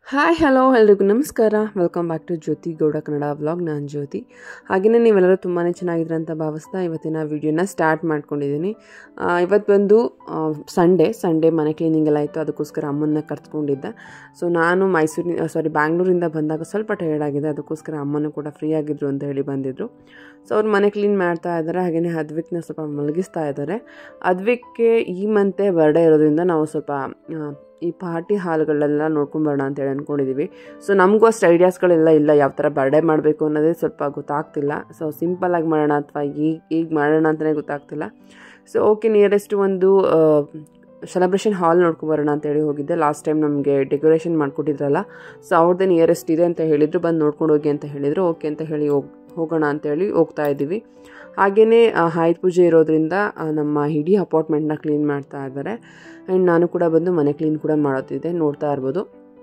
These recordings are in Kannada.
ಹಾಯ್ ಹಲೋ ಎಲ್ರಿಗೂ ನಮಸ್ಕಾರ welcome back to Jyothi Gowda Kannada vlog ನಾನು ಜ್ಯೋತಿ ಹಾಗೆಯೇ ನೀವೆಲ್ಲರೂ ತುಂಬಾ ಚೆನ್ನಾಗಿದ್ರೆ ಅಂತ ಭಾವಿಸ್ತಾ ಇವತ್ತಿನ ವೀಡಿಯೋನ ಸ್ಟಾರ್ಟ್ ಮಾಡ್ಕೊಂಡಿದ್ದೀನಿ ಆ, ಇವತ್ತು ಬಂದು ಸಂಡೇ ಸಂಡೇ ಮನೆ ಕ್ಲೀನಿಂಗ್ ಎಲ್ಲ ಆಯಿತು ಅದಕ್ಕೋಸ್ಕರ ಅಮ್ಮನ್ನ ಕರ್ತ್ಕೊಂಡಿದ್ದೆ ಸೊ ನಾನು ಮೈಸೂರಿನ ಸಾರಿ ಬ್ಯಾಂಗ್ಳೂರಿಂದ ಬಂದಾಗ ಸ್ವಲ್ಪ ಟಯರ್ಡ್ ಆಗಿದೆ ಅದಕ್ಕೋಸ್ಕರ ಅಮ್ಮನೂ ಕೂಡ ಫ್ರೀ ಆಗಿದ್ರು ಅಂತ ಹೇಳಿ ಬಂದಿದ್ದರು ಸೊ ಅವ್ರು ಮನೆ ಕ್ಲೀನ್ ಮಾಡ್ತಾ ಇದ್ದಾರೆ ಹಾಗೆಯೇ ಅದ್ವಿಕ್ನ ಸ್ವಲ್ಪ ಮಲಗಿಸ್ತಾ ಇದ್ದಾರೆ ಅದ್ವಿಕ್ಗೆ ಈ ಮಂತೆ ಬರ್ಡೇ ಇರೋದ್ರಿಂದ ನಾವು ಸ್ವಲ್ಪ ಆ, ಈ ಪಾರ್ಟಿ ಹಾಲ್ಗಳೆಲ್ಲ ನೋಡ್ಕೊಂಬರೋಣ ಅಂತೇಳಿ ಅಂದ್ಕೊಂಡಿದ್ದೀವಿ ಸೊ ನಮಗೂ ಅಷ್ಟು ಐಡಿಯಾಸ್ಗಳೆಲ್ಲ ಇಲ್ಲ ಯಾವ ಥರ ಬರ್ಡೇ ಮಾಡಬೇಕು ಅನ್ನೋದೇ ಸ್ವಲ್ಪ ಗೊತ್ತಾಗ್ತಿಲ್ಲ ಸೊ ಸಿಂಪಲ್ಲಾಗಿ ಮಾಡೋಣ ಅಥವಾ ಈಗ ಈಗ ಮಾಡೋಣ ಅಂತಲೇ ಗೊತ್ತಾಗ್ತಿಲ್ಲ ಸೊ ಓಕೆ ನಿಯರೆಸ್ಟ್ ಒಂದು ಸೆಲೆಬ್ರೇಷನ್ ಹಾಲ್ ನೋಡ್ಕೊಂಬರೋಣ ಅಂತೇಳಿ ಹೋಗಿದ್ದೆ ಲಾಸ್ಟ್ ಟೈಮ್ ನಮಗೆ ಡೆಕೋರೇಷನ್ ಮಾಡಿಕೊಟ್ಟಿದ್ರಲ್ಲ ಸೊ ಅವ್ರದ್ದೇ ನಿಯರೆಸ್ಟ್ ಇದೆ ಅಂತ ಹೇಳಿದರು ಬಂದು ನೋಡ್ಕೊಂಡು ಹೋಗಿ ಅಂತ ಹೇಳಿದರು ಓಕೆ ಅಂತ ಹೇಳಿ ಹೋಗಿ ಹೋಗೋಣ ಅಂತೇಳಿ ಹೋಗ್ತಾ ಇದ್ದೀವಿ ಹಾಗೆಯೇ ಆಯುಧ ಪೂಜೆ ಇರೋದ್ರಿಂದ ಆ, ನಮ್ಮ ಇಡೀ ಅಪಾರ್ಟ್ಮೆಂಟ್ನ ಕ್ಲೀನ್ ಮಾಡ್ತಾ ಇದ್ದಾರೆ ಆ್ಯಂಡ್ ನಾನು ಕೂಡ ಬಂದು ಮನೆ ಕ್ಲೀನ್ ಕೂಡ ಮಾಡೋತಿದ್ದೆ ನೋಡ್ತಾ ಇರ್ಬೋದು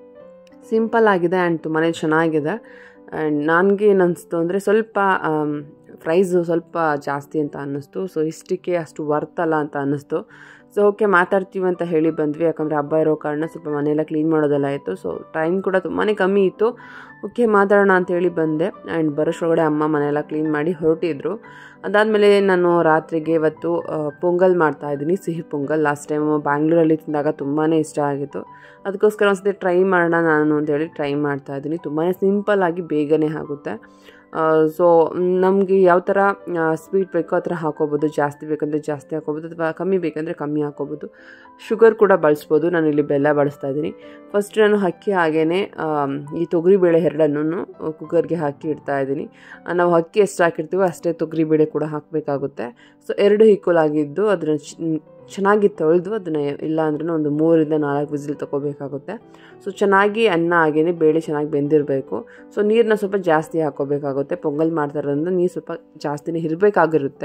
ಸಿಂಪಲ್ ಆಗಿದೆ ಆ್ಯಂಡ್ ತುಂಬಾ ಚೆನ್ನಾಗಿದೆ ಆ್ಯಂಡ್ ನನಗೆ ಏನು ಅನಿಸ್ತು ಅಂದರೆ ಸ್ವಲ್ಪ ಪ್ರೈಸು ಸ್ವಲ್ಪ ಜಾಸ್ತಿ ಅಂತ ಅನ್ನಿಸ್ತು ಸೊ ಇಷ್ಟಕ್ಕೆ ಅಷ್ಟು ವರ್ತ್ ಅಲ್ಲ ಅಂತ ಅನ್ನಿಸ್ತು ಸೊ ಓಕೆ ಮಾತಾಡ್ತೀವಿ ಅಂತ ಹೇಳಿ ಬಂದ್ವಿ ಯಾಕಂದರೆ ಹಬ್ಬ ಇರೋ ಕಾರಣ ಸ್ವಲ್ಪ ಮನೆಯೆಲ್ಲ ಕ್ಲೀನ್ ಮಾಡೋದೆಲ್ಲ ಆಯಿತು ಸೊ ಟೈಮ್ ಕೂಡ ತುಂಬಾ ಕಮ್ಮಿ ಇತ್ತು ಓಕೆ ಮಾತಾಡೋಣ ಅಂತೇಳಿ ಬಂದೆ ಆ್ಯಂಡ್ ಬರೋಷ್ಟೊಳಗಡೆ ಅಮ್ಮ ಮನೆಯೆಲ್ಲ ಕ್ಲೀನ್ ಮಾಡಿ ಹೊರಟಿದ್ರು ಅದಾದಮೇಲೆ ನಾನು ರಾತ್ರಿಗೆ ಇವತ್ತು ಆ, ಪೊಂಗಲ್ ಮಾಡ್ತಾ ಇದ್ದೀನಿ ಸಿಹಿ ಪೊಂಗಲ್ ಲಾಸ್ಟ್ ಟೈಮು ಬ್ಯಾಂಗ್ಳೂರಲ್ಲಿ ತಿಂದಾಗ ತುಂಬಾ ಇಷ್ಟ ಆಗಿತ್ತು ಅದಕ್ಕೋಸ್ಕರ ಒಂದ್ಸತಿ ಟ್ರೈ ಮಾಡೋಣ ನಾನು ಅಂತೇಳಿ ಟ್ರೈ ಮಾಡ್ತಾ ಇದ್ದೀನಿ ತುಂಬಾ ಸಿಂಪಲ್ ಆಗಿ ಬೇಗನೆ ಆಗುತ್ತೆ ಸೊ ನಮಗೆ ಯಾವ ಥರ ಸ್ವೀಟ್ ಬೇಕೋ ಆ ಥರ ಹಾಕೋಬೋದು ಜಾಸ್ತಿ ಬೇಕಂದರೆ ಜಾಸ್ತಿ ಹಾಕೋಬೋದು ಅಥವಾ ಕಮ್ಮಿ ಬೇಕಂದರೆ ಕಮ್ಮಿ ಹಾಕೋಬೋದು ಶುಗರ್ ಕೂಡ ಬಳಸ್ಬೋದು ನಾನು ಇಲ್ಲಿ ಬೆಲ್ಲ ಬಳಸ್ತಾ ಇದ್ದೀನಿ ಫಸ್ಟ್ ನಾನು ಅಕ್ಕಿ ಹಾಗೇ ಈ ತೊಗರಿಬೇಳೆ ಎರಡನ್ನೂ ಕುಕ್ಕರ್ಗೆ ಹಾಕಿ ಇಡ್ತಾ ಇದ್ದೀನಿ ಆ, ನಾವು ಅಕ್ಕಿ ಎಷ್ಟು ಹಾಕಿರ್ತೀವೋ ಅಷ್ಟೇ ತೊಗರಿಬೇಳೆ ಕೂಡ ಹಾಕಬೇಕಾಗುತ್ತೆ ಸೊ ಎರಡು ಈಕ್ವಲ್ ಆಗಿದ್ದು ಅದನ್ನು ಚೆನ್ನಾಗಿ ತೊಳೆದು ಅದನ್ನು ಇಲ್ಲ ಅಂದ್ರೂ ಒಂದು ಮೂರರಿಂದ ನಾಲ್ಕು ವಿಸಿಲ್ ತೊಗೋಬೇಕಾಗುತ್ತೆ ಸೊ ಚೆನ್ನಾಗಿ ಅನ್ನ ಹಾಗೇನೆ ಬೇಳೆ ಚೆನ್ನಾಗಿ ಬೆಂದಿರಬೇಕು ಸೊ ನೀರನ್ನ ಸ್ವಲ್ಪ ಜಾಸ್ತಿ ಹಾಕೋಬೇಕಾಗುತ್ತೆ ಪೊಂಗಲ್ ಮಾಡ್ತಾ ಇರೋದ್ರಿಂದ ನೀರು ಸ್ವಲ್ಪ ಜಾಸ್ತಿನೇ ಇರಬೇಕಾಗಿರುತ್ತೆ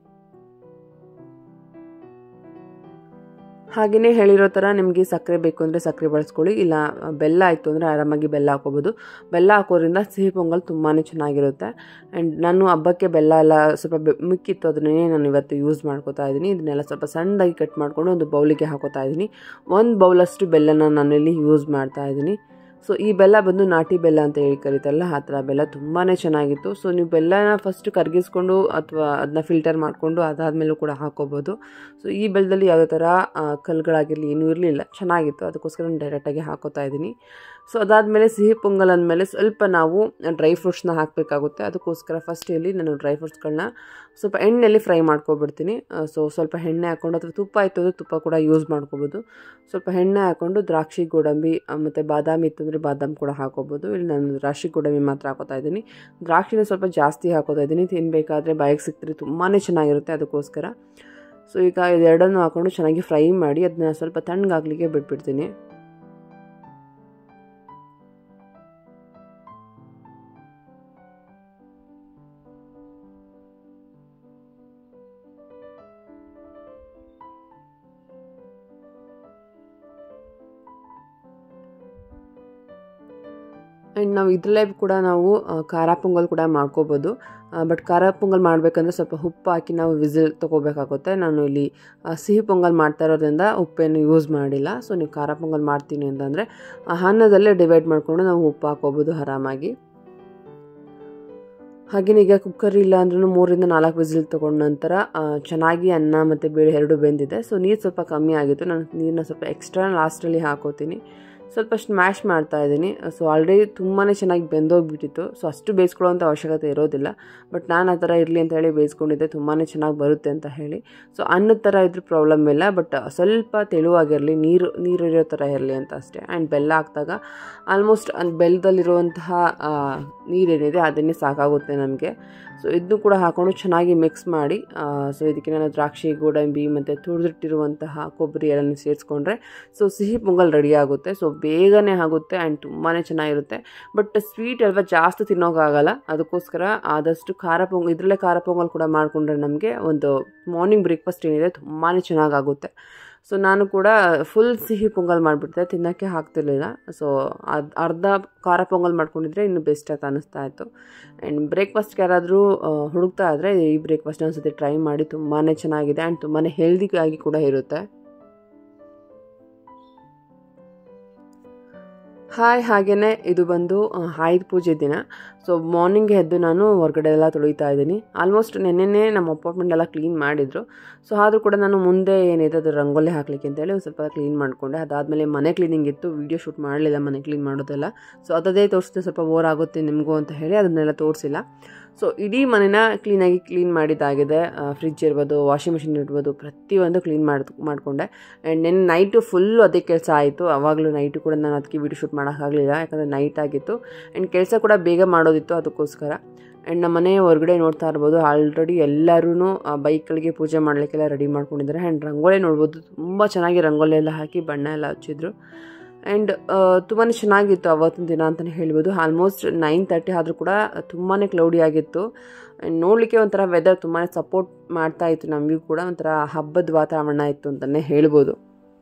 ಹಾಗೆಯೇ ಹೇಳಿರೋ ಥರ ನಿಮಗೆ ಸಕ್ಕರೆ ಬೇಕು ಅಂದರೆ ಸಕ್ಕರೆ ಬಳಸ್ಕೊಳ್ಳಿ ಇಲ್ಲ ಆ, ಬೆಲ್ಲ ಆಯಿತು ಅಂದರೆ ಆರಾಮಾಗಿ ಬೆಲ್ಲ ಹಾಕೋಬೋದು ಬೆಲ್ಲ ಹಾಕೋದ್ರಿಂದ ಸಿಹಿ ಪೊಂಗಲ್ ತುಂಬಾ ಚೆನ್ನಾಗಿರುತ್ತೆ ಆ್ಯಂಡ್ ನಾನು ಹಬ್ಬಕ್ಕೆ ಬೆಲ್ಲ ಎಲ್ಲ ಸ್ವಲ್ಪ ಬೆ- ಮಿಕ್ಕಿತ್ತು ಅದನ್ನೇ ನಾನು ಇವತ್ತು ಯೂಸ್ ಮಾಡ್ಕೋತಾ ಇದ್ದೀನಿ ಇದನ್ನೆಲ್ಲ ಸ್ವಲ್ಪ ಸಣ್ಣದಾಗಿ ಕಟ್ ಮಾಡಿಕೊಂಡು ಒಂದು ಬೌಲಿಗೆ ಹಾಕೋತಾ ಇದ್ದೀನಿ ಒಂದು ಬೌಲಷ್ಟು ಬೆಲ್ಲನ ನಾನಿಲ್ಲಿ ಯೂಸ್ ಮಾಡ್ತಾ ಇದ್ದೀನಿ ಸೊ ಈ ಬೆಲ್ಲ ಬಂದು ನಾಟಿ ಬೆಲ್ಲ ಅಂತ ಹೇಳಿ ಕರೀತಾರಲ್ಲ ಆ ಥರ ಬೆಲ್ಲ ತುಂಬಾ ಚೆನ್ನಾಗಿತ್ತು ಸೊ ನೀವು ಬೆಲ್ಲನ ಫಸ್ಟ್ ಕರಗಿಸ್ಕೊಂಡು ಅಥವಾ ಅದನ್ನ ಫಿಲ್ಟರ್ ಮಾಡಿಕೊಂಡು ಅದಾದಮೇಲೂ ಕೂಡ ಹಾಕೋಬೋದು ಸೊ ಈ ಬೆಲ್ಲದಲ್ಲಿ ಯಾವುದೇ ಥರ ಆ, ಕಲ್ಲುಗಳಾಗಿರಲಿ ಏನೂ ಇರಲಿಲ್ಲ ಚೆನ್ನಾಗಿತ್ತು ಅದಕ್ಕೋಸ್ಕರ ನಾನು ಡೈರೆಕ್ಟಾಗಿ ಹಾಕೋತಾ ಇದ್ದೀನಿ ಸೊ ಅದಾದಮೇಲೆ ಸಿಹಿ ಪೊಂಗಲ್ ಅಂದಮೇಲೆ ಸ್ವಲ್ಪ ನಾವು ಡ್ರೈ ಫ್ರೂಟ್ಸ್ನ ಹಾಕಬೇಕಾಗುತ್ತೆ ಅದಕ್ಕೋಸ್ಕರ ಫಸ್ಟ್ ಇಲ್ಲಿ ನಾನು ಡ್ರೈ ಫ್ರೂಟ್ಸ್ಗಳನ್ನ ಸ್ವಲ್ಪ ಎಣ್ಣೆಯಲ್ಲಿ ಫ್ರೈ ಮಾಡ್ಕೊಬಿಡ್ತೀನಿ ಸೊ ಸ್ವಲ್ಪ ಎಣ್ಣೆ ಹಾಕ್ಕೊಂಡು ಅಥವಾ ತುಪ್ಪ ಇತ್ತು ಅಂದರೆ ತುಪ್ಪ ಕೂಡ ಯೂಸ್ ಮಾಡ್ಕೋಬೋದು ಸ್ವಲ್ಪ ಎಣ್ಣೆ ಹಾಕ್ಕೊಂಡು ದ್ರಾಕ್ಷಿ ಗೋಡಂಬಿ ಆ, ಮತ್ತು ಬಾದಾಮಿ ಇತ್ತು ಅಂದರೆ ಬಾದಾಮಿ ಕೂಡ ಹಾಕೋಬೋದು ಇಲ್ಲಿ ನಾನು ದ್ರಾಕ್ಷಿ ಗೋಡಂಬಿ ಮಾತ್ರ ಹಾಕೋತಾ ಇದ್ದೀನಿ ದ್ರಾಕ್ಷಿನ ಸ್ವಲ್ಪ ಜಾಸ್ತಿ ಹಾಕೋತಾ ಇದ್ದೀನಿ ತಿನ್ನಬೇಕಾದ್ರೆ ಬಾಯಿಗೆ ಸಿಕ್ತರೆ ತುಂಬಾ ಚೆನ್ನಾಗಿರುತ್ತೆ ಅದಕ್ಕೋಸ್ಕರ ಸೊ ಈಗ ಇದೆರಡನ್ನು ಹಾಕ್ಕೊಂಡು ಚೆನ್ನಾಗಿ ಫ್ರೈ ಮಾಡಿ ಅದನ್ನ ಸ್ವಲ್ಪ ತಣ್ಣಗಾಗ್ಲಿಕ್ಕೆ ಬಿಟ್ಬಿಡ್ತೀನಿ ಆ್ಯಂಡ್ ನಾವು ಇದರಲ್ಲೇ ಕೂಡ ನಾವು ಆ, ಖಾರ ಪೊಂಗಲ್ ಕೂಡ ಮಾಡ್ಕೋಬೋದು ಬಟ್ ಖಾರ ಪೊಂಗಲ್ ಮಾಡಬೇಕಂದ್ರೆ ಸ್ವಲ್ಪ ಉಪ್ಪು ಹಾಕಿ ನಾವು ವಿಸಿಲ್ ತೊಗೋಬೇಕಾಗುತ್ತೆ ನಾನು ಇಲ್ಲಿ ಆ, ಸಿಹಿ ಪೊಂಗಲ್ ಮಾಡ್ತಾ ಇರೋದ್ರಿಂದ ಉಪ್ಪೇನು ಯೂಸ್ ಮಾಡಿಲ್ಲ ಸೊ ನೀವು ಖಾರ ಪೊಂಗಲ್ ಮಾಡ್ತೀನಿ ಅಂತಂದರೆ ಅನ್ನದಲ್ಲೇ ಡಿವೈಡ್ ಮಾಡಿಕೊಂಡು ನಾವು ಉಪ್ಪು ಹಾಕೋಬೋದು ಆರಾಮಾಗಿ ಹಾಗೆಯೇ ಈಗ ಕುಕ್ಕರ್ ಇಲ್ಲ ಅಂದ್ರೂ ಮೂರಿಂದ ನಾಲ್ಕು ವಿಸಿಲ್ ತೊಗೊಂಡ ನಂತರ ಆ, ಚೆನ್ನಾಗಿ ಅನ್ನ ಮತ್ತು ಬೇಳೆ ಎರಡು ಬೆಂದಿದೆ ಸೊ ನೀರು ಸ್ವಲ್ಪ ಕಮ್ಮಿ ಆಗಿತ್ತು ನಾನು ನೀರನ್ನ ಸ್ವಲ್ಪ ಎಕ್ಸ್ಟ್ರಾ ಲಾಸ್ಟಲ್ಲಿ ಹಾಕೋತೀನಿ ಸ್ವಲ್ಪ ಸ್ಮ್ಯಾಶ್ ಮಾಡ್ತಾ ಇದ್ದೀನಿ ಸೊ ಆಲ್ರೆಡಿ ತುಂಬಾ ಚೆನ್ನಾಗಿ ಬೆಂದೋಗ್ಬಿಟ್ಟಿತ್ತು ಸೊ ಅಷ್ಟು ಬೇಯಿಸ್ಕೊಳ್ಳೋಂಥ ಅವಶ್ಯಕತೆ ಇರೋದಿಲ್ಲ ಬಟ್ ನಾನು ಆ ಥರ ಇರಲಿ ಅಂತ ಹೇಳಿ ಬೇಯಿಸ್ಕೊಂಡಿದ್ದೆ ತುಂಬಾ ಚೆನ್ನಾಗಿ ಬರುತ್ತೆ ಅಂತ ಹೇಳಿ ಸೊ ಅನ್ನದ ಥರ ಇದ್ರೂ ಪ್ರಾಬ್ಲಮ್ ಇಲ್ಲ ಬಟ್ ಸ್ವಲ್ಪ ತೆಳುವಾಗಿರಲಿ ನೀರು ನೀರು ಇರೋ ಥರ ಇರಲಿ ಅಂತ ಅಷ್ಟೇ ಆ್ಯಂಡ್ ಬೆಲ್ಲ ಹಾಕಿದಾಗ ಆಲ್ಮೋಸ್ಟ್ ಅಲ್ಲಿ ಬೆಲ್ಲದಲ್ಲಿರುವಂತಹ ಆ, ನೀರೇನಿದೆ ಅದನ್ನೇ ಸಾಕಾಗುತ್ತೆ ನಮಗೆ ಸೊ ಇದನ್ನು ಕೂಡ ಹಾಕೊಂಡು ಚೆನ್ನಾಗಿ ಮಿಕ್ಸ್ ಮಾಡಿ ಸೊ ಇದಕ್ಕೆ ನಾನು ದ್ರಾಕ್ಷಿ ಗೋಡಂಬಿ ಮತ್ತು ತುಳಿದಿಟ್ಟಿರುವಂತಹ ಕೊಬ್ಬರಿ ಎಲ್ಲ ಸೇರಿಸ್ಕೊಂಡ್ರೆ ಸೊ ಸಿಹಿ ಪೊಂಗಲ್ ರೆಡಿ ಆಗುತ್ತೆ ಸೊ ಬೇಗನೆ ಆಗುತ್ತೆ ಆ್ಯಂಡ್ ತುಂಬಾ ಚೆನ್ನಾಗಿರುತ್ತೆ ಬಟ್ ಸ್ವೀಟ್ ಅಲ್ವಾ ಜಾಸ್ತಿ ತಿನ್ನೋಕ್ಕಾಗಲ್ಲ ಅದಕ್ಕೋಸ್ಕರ ಆದಷ್ಟು ಖಾರ ಪೊಂಗಲ್ ಇದರಲ್ಲೇ ಖಾರ ಪೊಂಗಲ್ ಕೂಡ ಮಾಡಿಕೊಂಡ್ರೆ ನಮಗೆ ಒಂದು ಮಾರ್ನಿಂಗ್ ಬ್ರೇಕ್ಫಾಸ್ಟ್ ಏನಿದೆ ತುಂಬಾ ಚೆನ್ನಾಗಾಗುತ್ತೆ ಸೊ ನಾನು ಕೂಡ ಫುಲ್ ಸಿಹಿ ಪೊಂಗಲ್ ಮಾಡಿಬಿಡ್ತೆ ತಿನ್ನೋಕ್ಕೆ ಆಗ್ತಿರ್ಲಿಲ್ಲ ಸೊ ಅದು ಅರ್ಧ ಖಾರ ಪೊಂಗಲ್ ಮಾಡ್ಕೊಂಡಿದ್ರೆ ಇನ್ನೂ ಬೆಸ್ಟ್ ಅಂತ ಅನ್ನಿಸ್ತಾ ಇತ್ತು ಆ್ಯಂಡ್ ಬ್ರೇಕ್ಫಾಸ್ಟ್ಗೆ ಯಾರಾದರೂ ಹುಡುಕ್ತಾ ಇದ್ದರೆ ಈ ಬ್ರೇಕ್ಫಾಸ್ಟ್ನ ಒಂದ್ಸತಿ ಟ್ರೈ ಮಾಡಿ ತುಂಬಾ ಚೆನ್ನಾಗಿದೆ ಆ್ಯಂಡ್ ತುಂಬಾ ಹೆಲ್ದಿ ಆಗಿ ಕೂಡ ಇರುತ್ತೆ ಹಾಯ್ ಹಾಗೆಯೇ ಇದು ಬಂದು ಆ, ಆಯುಧ ಪೂಜೆ ದಿನ ಸೊ ಮಾರ್ನಿಂಗ್ ಎದ್ದು ನಾನು ಹೊರಗಡೆ ಎಲ್ಲ ತೊಳಿತಾ ಇದ್ದೀನಿ ಆಲ್ಮೋಸ್ಟ್ ನೆನ್ನೆನೇ ನಮ್ಮ ಅಪಾರ್ಟ್ಮೆಂಟ್ ಎಲ್ಲ ಕ್ಲೀನ್ ಮಾಡಿದರು ಸೊ ಆದರೂ ಕೂಡ ನಾನು ಮುಂದೆ ಏನಿದೆ ಅದು ರಂಗೋಲಿ ಹಾಕ್ಲಿಕ್ಕೆ ಅಂತೇಳಿ ಒಂದು ಸ್ವಲ್ಪ ಕ್ಲೀನ್ ಮಾಡಿಕೊಂಡೆ ಅದಾದಮೇಲೆ ಮನೆ ಕ್ಲೀನಿಂಗ್ ಇತ್ತು ವೀಡಿಯೋ ಶೂಟ್ ಮಾಡಲಿಲ್ಲ ಮನೆ ಕ್ಲೀನ್ ಮಾಡೋದೆಲ್ಲ ಸೊ ಅದದೇ ತೋರಿಸಿದ್ರೆ ಸ್ವಲ್ಪ ಬೋರ್ ಆಗುತ್ತೆ ನಿಮಗೂ ಅಂತ ಹೇಳಿ ಅದನ್ನೆಲ್ಲ ತೋರಿಸಿಲ್ಲ ಸೊ ಇಡೀ ಮನೆನ ಕ್ಲೀನಾಗಿ ಕ್ಲೀನ್ ಮಾಡಿದ್ದಾಗಿದೆ ಫ್ರಿಜ್ ಇರ್ಬೋದು ವಾಷಿಂಗ್ ಮಿಷಿನ್ ಇರ್ಬೋದು ಪ್ರತಿಯೊಂದು ಕ್ಲೀನ್ ಮಾಡಿ ಮಾಡಿಕೊಂಡೆ ಆ್ಯಂಡ್ ನೆನ್ನೆ ನೈಟು ಫುಲ್ಲು ಅದೇ ಕೆಲಸ ಆಯಿತು ಆವಾಗಲೂ ನೈಟು ಕೂಡ ನಾನು ಅದಕ್ಕೆ ವೀಡಿಯೋ ಶೂಟ್ ಮಾಡೋಕ್ಕಾಗಲಿಲ್ಲ ಯಾಕಂದರೆ ನೈಟ್ ಆಗಿತ್ತು ಆ್ಯಂಡ್ ಕೆಲಸ ಕೂಡ ಬೇಗ ಮಾಡೋದಿತ್ತು ಅದಕ್ಕೋಸ್ಕರ ಆ್ಯಂಡ್ ನಮ್ಮ ಮನೆ ಹೊರಗಡೆ ನೋಡ್ತಾ ಇರ್ಬೋದು ಆಲ್ರೆಡಿ ಎಲ್ಲರೂ ಬೈಕ್ಗಳಿಗೆ ಪೂಜೆ ಮಾಡಲಿಕ್ಕೆಲ್ಲ ರೆಡಿ ಮಾಡ್ಕೊಂಡಿದ್ದಾರೆ ಆ್ಯಂಡ್ ರಂಗೋಲಿ ನೋಡ್ಬೋದು ತುಂಬ ಚೆನ್ನಾಗಿ ರಂಗೋಲಿ ಎಲ್ಲ ಹಾಕಿ ಬಣ್ಣ ಎಲ್ಲ ಹಚ್ಚಿದ್ರು ಆ್ಯಂಡ್ ತುಂಬಾ ಚೆನ್ನಾಗಿತ್ತು ಅವತ್ತಿನ ದಿನ ಅಂತಲೇ ಹೇಳ್ಬೋದು ಆಲ್ಮೋಸ್ಟ್ ನೈನ್ ತರ್ಟಿ ಆದರೂ ಕೂಡ ತುಂಬಾ ಕ್ಲೌಡಿ ಆಗಿತ್ತು ಆ್ಯಂಡ್ ನೋಡಲಿಕ್ಕೆ ಒಂಥರ ವೆದರ್ ತುಂಬಾ ಸಪೋರ್ಟ್ ಮಾಡ್ತಾ ಇತ್ತು ನಮಗೂ ಕೂಡ ಒಂಥರ ಹಬ್ಬದ ವಾತಾವರಣ ಇತ್ತು ಅಂತಲೇ ಹೇಳ್ಬೋದು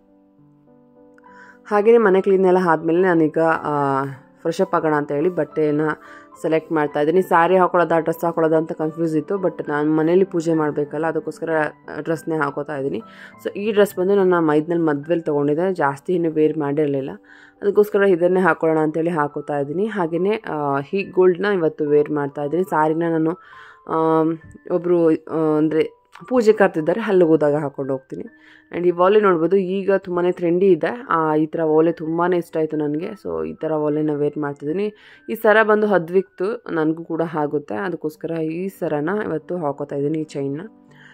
ಹಾಗೆಯೇ ಮನೆ ಕ್ಲೀನ್ ಎಲ್ಲ ಆದಮೇಲೆ ನಾನೀಗ ಫ್ರೆಶ್ ಅಪ್ ಆಗೋಣ ಅಂತ ಹೇಳಿ ಬಟ್ಟೆಯನ್ನು ಸೆಲೆಕ್ಟ್ ಮಾಡ್ತಾ ಇದ್ದೀನಿ ಸ್ಯಾರಿ ಹಾಕೊಳ್ಳೋದಾ ಡ್ರೆಸ್ ಹಾಕೊಳ್ಳೋದಾ ಅಂತ ಕನ್ಫ್ಯೂಸ್ ಇತ್ತು ಬಟ್ ನಾನು ಮನೇಲಿ ಪೂಜೆ ಮಾಡಬೇಕಲ್ಲ ಅದಕ್ಕೋಸ್ಕರ ಡ್ರೆಸ್ನೇ ಹಾಕೋತಾ ಇದ್ದೀನಿ ಸೊ ಈ ಡ್ರೆಸ್ ಬಂದು ನನ್ನ ಮೈದ್ನಲ್ಲಿ ಮದುವೆಲಿ ತೊಗೊಂಡಿದ್ದೆ ಜಾಸ್ತಿ ಇನ್ನೂ ವೇರ್ ಮಾಡಿರಲಿಲ್ಲ ಅದಕ್ಕೋಸ್ಕರ ಇದನ್ನೇ ಹಾಕೊಳ್ಳೋಣ ಅಂತೇಳಿ ಹಾಕೋತಾ ಇದ್ದೀನಿ ಹಾಗೆಯೇ ಈ ಗೋಲ್ಡ್ನ ಇವತ್ತು ವೇರ್ ಮಾಡ್ತಾ ಇದ್ದೀನಿ ಸ್ಯಾರಿನ ನಾನು ಒಬ್ಬರು ಅಂದರೆ ಪೂಜೆ ಕರ್ತಿದ್ದಾರೆ ಅಲ್ಲಿಗೆ ಹೋದಾಗ ಹಾಕೊಂಡು ಹೋಗ್ತೀನಿ ಆ್ಯಂಡ್ ಈ ವಾಲೆ ನೋಡ್ಬೋದು ಈಗ ತುಂಬಾ ಟ್ರೆಂಡಿ ಇದೆ ಆ, ಈ ಥರ ವಾಲೆ ತುಂಬಾ ಇಷ್ಟ ಆಯಿತು ನನಗೆ ಸೊ ಈ ಥರ ವಾಲೆನ ವೇರ್ ಮಾಡ್ತಿದ್ದೀನಿ ಈ ಸರ ಬಂದು ಹದ್ವಿಕ್ತು ನನಗೂ ಕೂಡ ಆಗುತ್ತೆ ಅದಕ್ಕೋಸ್ಕರ ಈ ಸರನ ಇವತ್ತು ಹಾಕೋತಾ ಇದ್ದೀನಿ ಈ ಚೈನ್ನ